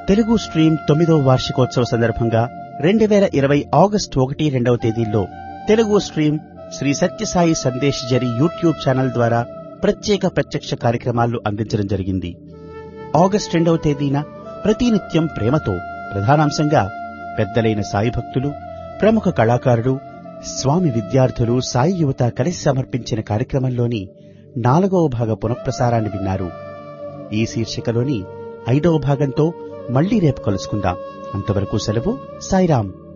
Telugu stream తొమ్మిదో వార్షికోత్సవ సందర్భంగా రెండు వేల ఇరవై ఆగస్టు ఒకటి రెండవ తేదీల్లో తెలుగు స్ట్రీమ్ శ్రీ సత్యసాయి సందేశ్ జరి యూట్యూబ్ ఛానల్ ద్వారా ప్రత్యేక ప్రత్యక్ష కార్యక్రమాలు అందించడం జరిగింది ఆగస్టు రెండవ తేదీన ప్రతినిత్యం ప్రేమతో ప్రధానాంశంగా పెద్దలైన సాయి భక్తులు ప్రముఖ కళాకారులు స్వామి విద్యార్థులు సాయి యువత కలిసి సమర్పించిన కార్యక్రమంలోని నాలుగవ భాగ పునఃప్రసారాన్ని విన్నారు ఈ శీర్షికలోని ఐదవ భాగంతో మళ్లీ రేపు కలుసుకుందాం అంతవరకు సెలవు సాయిరాం